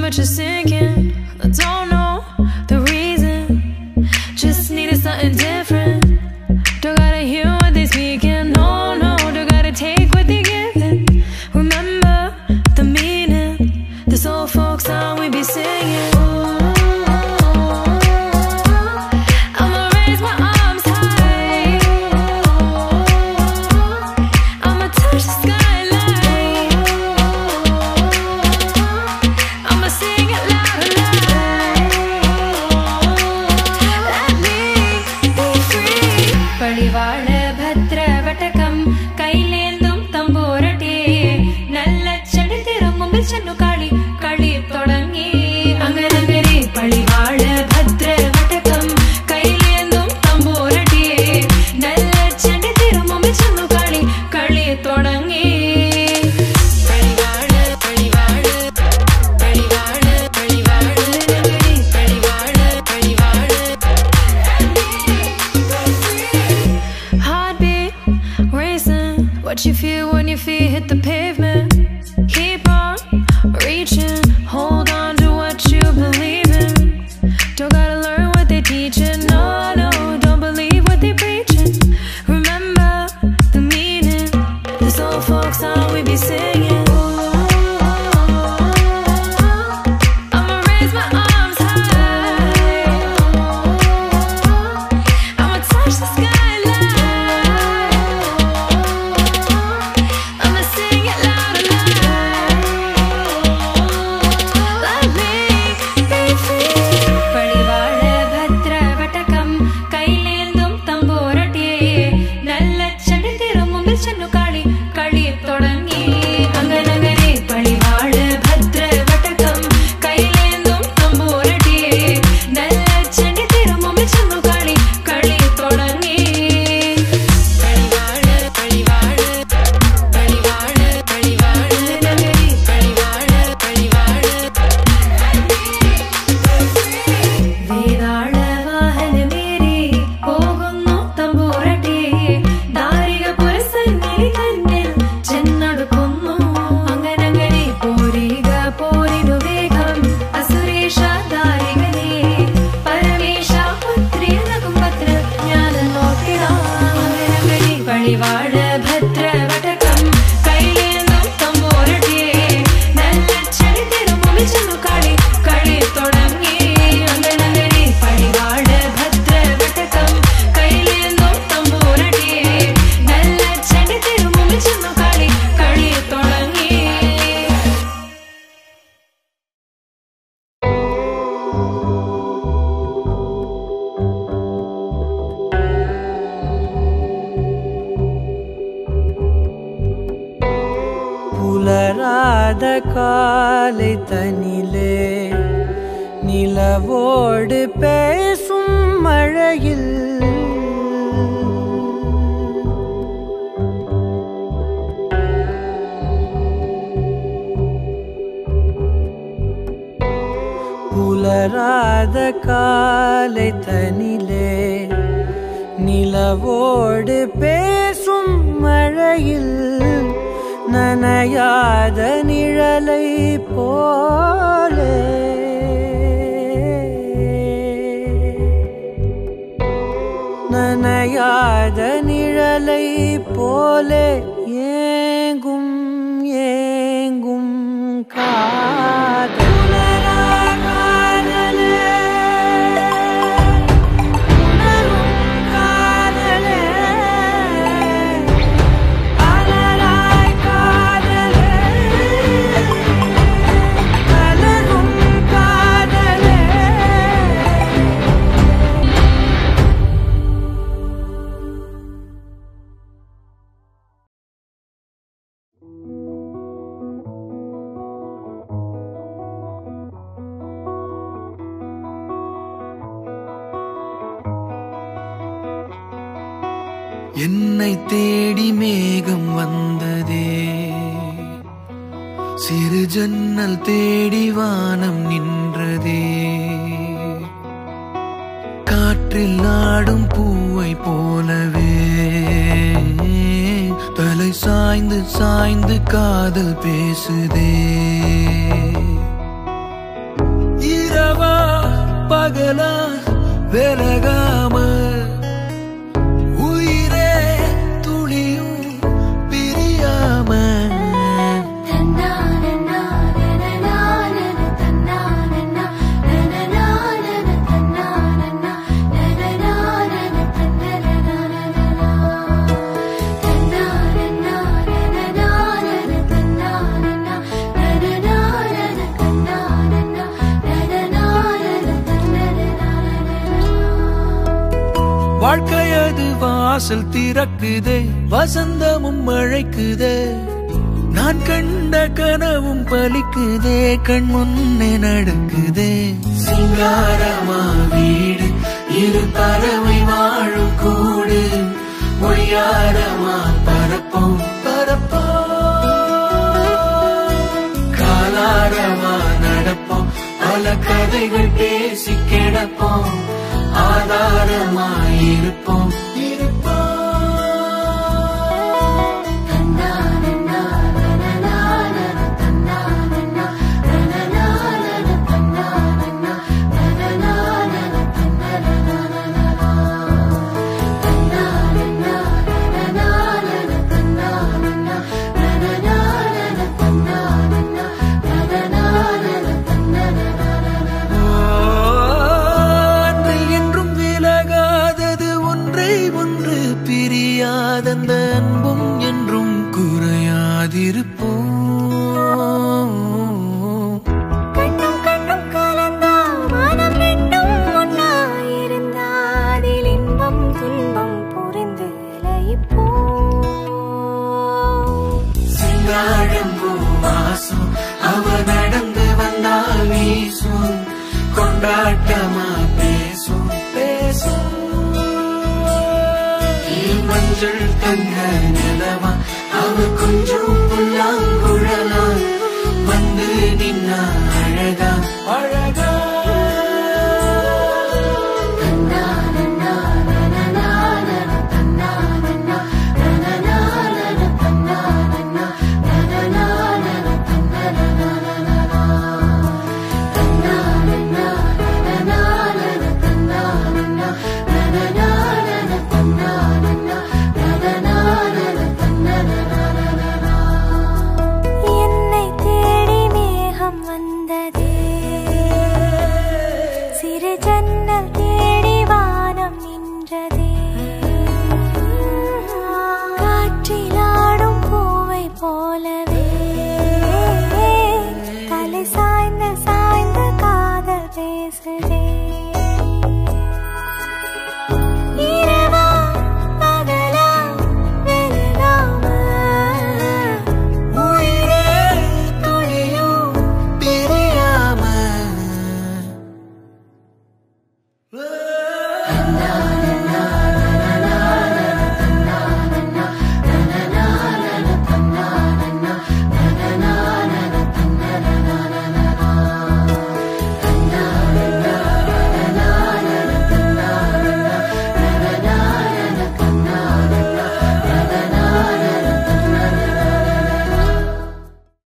much is sinking. I don't know the reason. Just needed something different. Don't gotta hear what they speaking. No, no, don't gotta take what they giving. Remember the meaning. This old folk song we be singing. I'ma raise my arms high. I'ma touch the skyline. I'ma sing it loud and loud. Let me be free. പടിവാള ഭദ്രവടകം കൈലേന്തും തമ്പൂരട്ടെ നല്ല ചെടി തിരുമുമ്പിൽ ചെന്നു കളി കളി തുടങ്ങി അങ്ങനങ്ങനെ പടിവാള ഭദ്രവടകം കൈലേന്തും തമ്പൂരട്ടെ നല്ല ചെടി തിരുമുമ്പിൽ ചെന്നു കളി കളി തുടങ്ങി പടിവാള പടിവാള പടിവാള പടിവാള പടിവാള പടിവാള Heartbeat racing. What you feel when your feet hit the pavement. Keep on reaching. Hold on to what you believe in. Don't gotta learn what they teaching. No, no, don't believe what they preaching. Remember the meaning. This old folk song we be singing. I'ma raise my arms high. I'ma touch the skyline. I'ma sing it loud and loud. Let me be free. പടിവാള ഭദ്രവടകം കൈലേന്തും തമ്പൂരട്ടെ നല്ല ചെടി തിരുമുമ്പിൽ ചെന്നു കളി കളി തുടങ്ങി അങ്ങനങ്ങനെ പടിവാള ഭദ്രവടകം കൈലേന്തും തമ്പൂരട്ടെ നല്ല ചെടി തിരുമുമ്പിൽ ചെന്നു കളി കളി തുടങ്ങി പടിവാള പടിവാള പടിവാള പടിവാള പടിവാള പടിവാള വേതാള വാഹനമേറി പോകുന്നു തമ്പൂരട്ടെ ദാരിക പുരസന്നിധി തന്നിൽ ചെന്നടുക്കുന്നു അങ്ങനങ്ങനെ പോരിക പോരിനു വേഗം അസുരേഷ ദാരികനെ പരമേശ പുത്രിയനകും പത്ര ഞാൻ നോക്കിടാം അങ്ങനങ്ങനെ പഴിവാഴ ഭദ്രവടകം കൈലേന്തും തമ്പൂരട്ടെ നല്ല ചെടി തിരുമുമ്പിൽ ചെന്നു കളി കളി തുടങ്ങി അങ്ങനങ്ങനെ പഴിവാഴ ഭദ്രവടകം കൈലേന്തും തമ്പൂരട്ടെ നല്ല ചെടി തിരുമുമ്പിൽ ചെന്നു കളി കളി തുടങ്ങി புலராத காலை தனிலே நிலவோடு பேசும் மழையில் புலராத காலை தனிலே நிலவோடு பேசும் மழையில் நனையாத நிழலை போலே நனையாத நிழலை போலே ஏங்கும் ஏங்கும் காதலரா காதலே உணரும் காதலே அலராய் காதலே கலரும் காதலே என்னை தேடி மேகம் வந்ததே சிறு ஜன்னல் தேடி வானம் நின்றதே காற்றில் ஆடும் பூவை போலவே தலை சாய்ந்து சாய்ந்து காதல் பேசுதே பகலா விலகாம உயிரே துளியும் பிரியாம வாழ்க்கையது வாசல் திறக்குதே வசந்தமும் அழைக்குதே நான் கண்ட கனவும் பலிக்குதே கண் முன்னே நடக்குதே சிங்காரமா வீடு இரு பறவை வாழும் கூடு ஒய்யாரமா பரப்போம் பரப்போம் காலாரமா நடப்போம் பல கதைகள் பேசி கிடப்போம் ஆதாரமாய் இருப்போம் இருப்போம் அன்றில் என்றும் விலகாதது ஒன்றை ஒன்று பிரியாதந்த அன்பும் என்றும் குறையாதிருப்போம் கண்ணும் கண்ணும் கலந்தா மனம் ரெண்டும் ஒன்னாயிருந்தா அதில் இன்பம் துன்பம் புரிந்து லயிப்போம் சிங்காழம் வாசம் அவ நடந்து வந்தால் வீசும் கொண்டாட்டமா பேசும் பேசும் மஞ்சள் தங்க நிலவா அவ கொஞ்சம் புள்ள